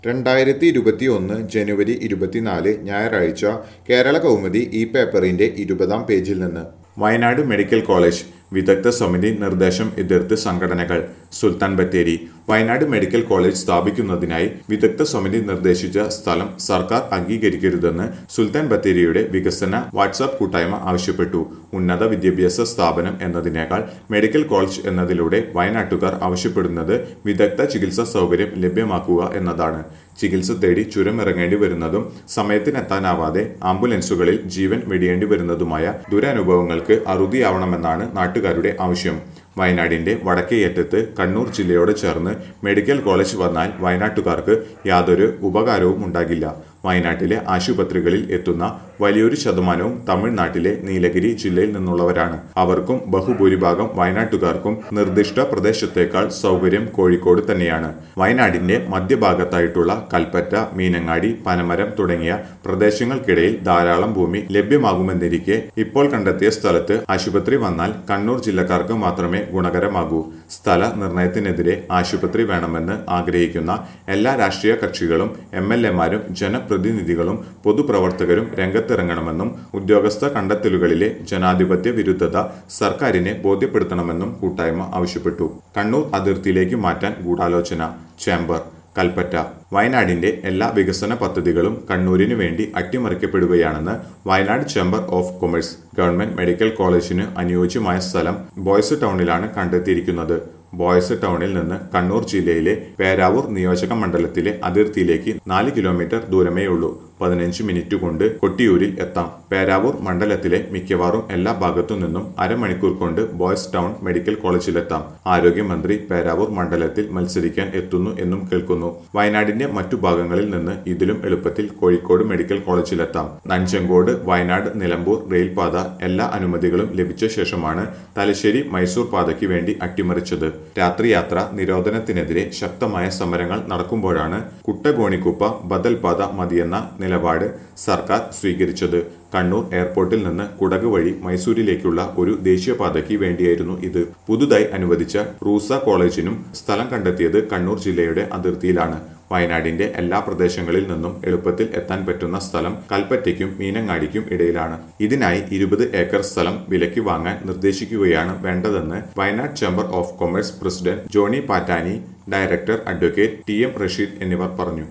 രണ്ടായിരത്തി ഇരുപത്തി ഒന്ന് ജനുവരി ഇരുപത്തിനാല് ഞായറാഴ്ച കേരള കൗമുദി ഈ പേപ്പറിന്റെ ഇരുപതാം പേജിൽ നിന്ന് വയനാട് മെഡിക്കൽ കോളേജ് വിദഗ്ധ സമിതി നിർദ്ദേശം എതിർത്ത് സംഘടനകൾ സുൽത്താൻ ബത്തേരി വയനാട് മെഡിക്കൽ കോളേജ് സ്ഥാപിക്കുന്നതിനായി വിദഗ്ധ സമിതി നിർദ്ദേശിച്ച സ്ഥലം സർക്കാർ അംഗീകരിക്കരുതെന്ന് സുൽത്താൻ ബത്തേരിയുടെ വികസന വാട്സാപ്പ് കൂട്ടായ്മ ആവശ്യപ്പെട്ടു ഉന്നത വിദ്യാഭ്യാസ സ്ഥാപനം എന്നതിനേക്കാൾ മെഡിക്കൽ കോളേജ് എന്നതിലൂടെ വയനാട്ടുകാർ ആവശ്യപ്പെടുന്നത് വിദഗ്ധ ചികിത്സാ സൗകര്യം ലഭ്യമാക്കുക എന്നതാണ് ചികിത്സ തേടി ചുരമിറങ്ങേണ്ടി വരുന്നതും സമയത്തിനെത്താനാവാതെ ആംബുലൻസുകളിൽ ജീവൻ വെടിയേണ്ടി വരുന്നതുമായ ദുരനുഭവങ്ങൾക്ക് അറുതിയാവണമെന്നാണ് നാട്ടുകാരുടെ ആവശ്യം വയനാടിന്റെ വടക്കേയറ്റത്ത് കണ്ണൂർ ജില്ലയോട് ചേർന്ന് മെഡിക്കൽ കോളേജ് വന്നാൽ വയനാട്ടുകാർക്ക് യാതൊരു ഉപകാരവും ഉണ്ടാകില്ല വയനാട്ടിലെ ആശുപത്രികളിൽ എത്തുന്ന വലിയൊരു ശതമാനവും തമിഴ്നാട്ടിലെ നീലഗിരി ജില്ലയിൽ നിന്നുള്ളവരാണ് അവർക്കും ബഹുഭൂരിഭാഗം വയനാട്ടുകാർക്കും നിർദ്ദിഷ്ട പ്രദേശത്തേക്കാൾ സൗകര്യം കോഴിക്കോട് തന്നെയാണ് വയനാടിന്റെ മധ്യഭാഗത്തായിട്ടുള്ള കൽപ്പറ്റ മീനങ്ങാടി പനമരം തുടങ്ങിയ പ്രദേശങ്ങൾക്കിടയിൽ ധാരാളം ഭൂമി ലഭ്യമാകുമെന്നിരിക്കെ ഇപ്പോൾ കണ്ടെത്തിയ സ്ഥലത്ത് ആശുപത്രി വന്നാൽ കണ്ണൂർ ജില്ലക്കാർക്ക് മാത്രമേ ഗുണകരമാകൂ സ്ഥല നിർണയത്തിനെതിരെ ആശുപത്രി വേണമെന്ന് ആഗ്രഹിക്കുന്ന എല്ലാ രാഷ്ട്രീയ കക്ഷികളും എം എൽ എമാരും ജനപ്രതിനിധികളും പൊതുപ്രവർത്തകരും രംഗത്തിറങ്ങണമെന്നും ഉദ്യോഗസ്ഥ കണ്ടെത്തലുകളിലെ ജനാധിപത്യ വിരുദ്ധത സർക്കാരിനെ ബോധ്യപ്പെടുത്തണമെന്നും കൂട്ടായ്മ ആവശ്യപ്പെട്ടു കണ്ണൂർ അതിർത്തിയിലേക്ക് മാറ്റാൻ ഗൂഢാലോചന ചേംബർ കൽപ്പറ്റ വയനാടിന്റെ എല്ലാ വികസന പദ്ധതികളും കണ്ണൂരിനു വേണ്ടി അട്ടിമറിക്കപ്പെടുകയാണെന്ന് Wayanad chamber of commerce government medical കോളേജിന് അനുയോജ്യമായ സ്ഥലം ബോയ്സ് ടൗണിലാണ് കണ്ടെത്തിയിരിക്കുന്നത് ബോയ്സ് ടൗണിൽ നിന്ന് കണ്ണൂർ ജില്ലയിലെ പേരാവൂർ നിയോജക മണ്ഡലത്തിലെ അതിർത്തിയിലേക്ക് നാല് കിലോമീറ്റർ ദൂരമേ ഉള്ളൂ പതിനഞ്ച് മിനിറ്റ് കൊണ്ട് കൊട്ടിയൂരിൽ എത്താം പേരാവൂർ മണ്ഡലത്തിലെ മിക്കവാറും എല്ലാ ഭാഗത്തു നിന്നും അരമണിക്കൂർ കൊണ്ട് ബോയ്സ് ടൗൺ മെഡിക്കൽ കോളേജിലെത്താം ആരോഗ്യമന്ത്രി പേരാവൂർ മണ്ഡലത്തിൽ മത്സരിക്കാൻ എത്തുന്നു എന്നും കേൾക്കുന്നു വയനാടിന്റെ മറ്റു ഭാഗങ്ങളിൽ നിന്ന് ഇതിലും എളുപ്പത്തിൽ കോഴിക്കോട് മെഡിക്കൽ കോളേജിലെത്താം നഞ്ചങ്കോട് വയനാട് നിലമ്പൂർ റെയിൽപാത എല്ലാ അനുമതികളും ലഭിച്ച ശേഷമാണ് തലശ്ശേരി മൈസൂർ പാതയ്ക്ക് വേണ്ടി അട്ടിമറിച്ചത് രാത്രിയാത്ര നിരോധനത്തിനെതിരെ ശക്തമായ സമരങ്ങൾ നടക്കുമ്പോഴാണ് കുട്ടഗോണിക്കുപ്പ ബദൽ പാത മതിയെന്ന നിലപാട് സർക്കാർ സ്വീകരിച്ചത് കണ്ണൂർ എയർപോർട്ടിൽ നിന്ന് കുടക് വഴി മൈസൂരിലേക്കുള്ള ഒരു ദേശീയപാതയ്ക്ക് വേണ്ടിയായിരുന്നു ഇത് പുതുതായി അനുവദിച്ച റൂസ കോളേജിനും സ്ഥലം കണ്ടെത്തിയത് കണ്ണൂർ ജില്ലയുടെ അതിർത്തിയിലാണ് വയനാടിന്റെ എല്ലാ പ്രദേശങ്ങളിൽ നിന്നും എളുപ്പത്തിൽ എത്താൻ പറ്റുന്ന സ്ഥലം കൽപ്പറ്റയ്ക്കും മീനങ്ങാടിക്കും ഇടയിലാണ് ഇതിനായി ഇരുപത് ഏക്കർ സ്ഥലം വിലയ്ക്ക് വാങ്ങാൻ നിർദ്ദേശിക്കുകയാണ് വേണ്ടതെന്ന് Wayanad chamber of commerce president Johnny Pattani director advocate T M Rasheed എന്നിവർ പറഞ്ഞു